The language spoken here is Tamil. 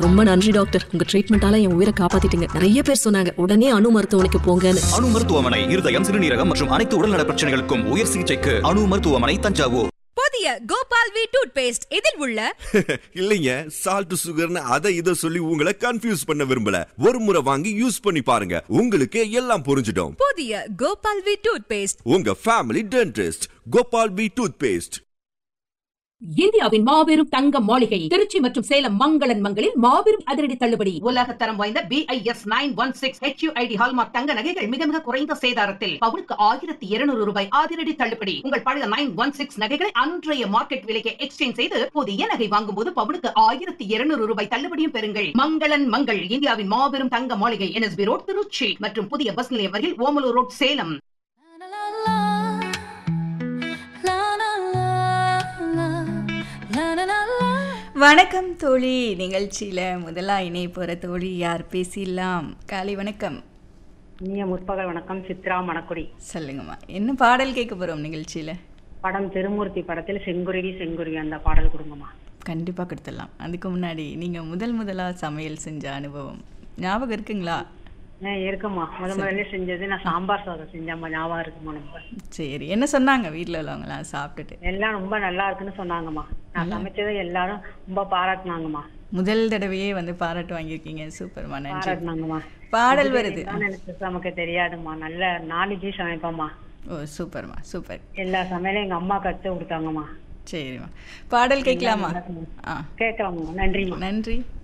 ரொம்ப நன்றி டாக்டர் உங்க ட்ரீட்மெண்டால என் உயிரை காப்பாத்திட்டீங்க நிறைய பேர் சொன்னாங்க உடனே அணு மருத்துவமனைக்கு போங்கன்னு அணு மருத்துவமனை இருதயம் சிறுநீரகம் மற்றும் அனைத்து உடல்நல பிரச்சனைகளுக்கும் உயர் சிகிச்சைக்கு அணு மருத்துவமனை தஞ்சாவூர் புதிய கோபால் வி டூத் பேஸ்ட் இதில் உள்ள இல்லைங்க சால்ட் சுகர்னு அதை இதை சொல்லி உங்களை கன்ஃபியூஸ் பண்ண விரும்பல ஒரு முறை வாங்கி யூஸ் பண்ணி பாருங்க உங்களுக்கு எல்லாம் புரிஞ்சிடும் புதிய கோபால் வி டூத் பேஸ்ட் உங்க family dentist Gopal P toothpaste இந்தியாவின் மாபெரும் தங்க மாளிகை திருச்சி மற்றும் சேலம் மங்களன் மங்களில் மாபெரும் அதிரடி தள்ளுபடி உலக தரம் வாய்ந்த BIS nine one six HUID hallmark தங்க நகைகள் மிக மிக குறைந்த சேதாரத்தில் பவுனுக்கு ஆயிரத்தி இருநூறு ரூபாய் அதிரடி தள்ளுபடி உங்கள் பழைய நைன் ஒன் சிக்ஸ் நகைகளை அன்றைய மார்க்கெட் விலைக்கு எக்ஸ்சேஞ்ச் செய்து புதிய நகை வாங்கும் போது பவுனுக்கு ஆயிரத்தி இருநூறு ரூபாய் தள்ளுபடியும் பெறுங்கள் மங்களன் மங்கள் இந்தியாவின் மாபெரும் தங்க மாளிகை என்எஸ்பி ரோட் திருச்சி மற்றும் புதிய பஸ் நிலையம் அருகில் ஓமலூர் ரோட் சேலம் வணக்கம் தோழி நிகழ்ச்சியில் முதலா இணை போகிற தோழி யார் பேசிடலாம் காலை வணக்கம் இனிய முற்பகல் வணக்கம் சித்ரா மணக்குடி சொல்லுங்கம்மா என்ன பாடல் கேட்க போகிறோம் நிகழ்ச்சியில் படம் திருமூர்த்தி படத்தில் செங்குருவி செங்குருவி அந்த பாடல் கொடுங்கம்மா கண்டிப்பாக கொடுத்துடலாம் அதுக்கு முன்னாடி நீங்கள் முதல் முதலாக சமையல் செஞ்ச அனுபவம் ஞாபகம் இருக்குங்களா ஏன் இருக்குமா முத முதல்ல செஞ்சது நான் சாம்பார் சாதம் செஞ்சேம்மா ஞாபகம் இருக்குமா ரொம்ப சரி என்ன சொன்னாங்க வீட்டில் உள்ளவங்களாம் சாப்பிட்டுட்டு எல்லாம் ரொம்ப நல்லா இருக்குன்னு சொன்னாங்கம்மா நான் சமைச்சதை எல்லாரும் ரொம்ப பாராட்டினாங்கம்மா முதல் தடவையே வந்து பாராட்டு வாங்கியிருக்கீங்க சூப்பர்மா நன்றி பாராட்டினாங்கம்மா பாடல் வருது இதுதான் எனக்கு நமக்கு தெரியாதும்மா நல்ல நாலேஜே சமைப்போம்மா ஓ சூப்பர்மா சூப்பர் எல்லா சமையலும் எங்க அம்மா கத்து கொடுத்தாங்கம்மா சரிம்மா பாடல் கேட்கலாமா ஆ கேட்கலாமா நன்றிம்மா நன்றி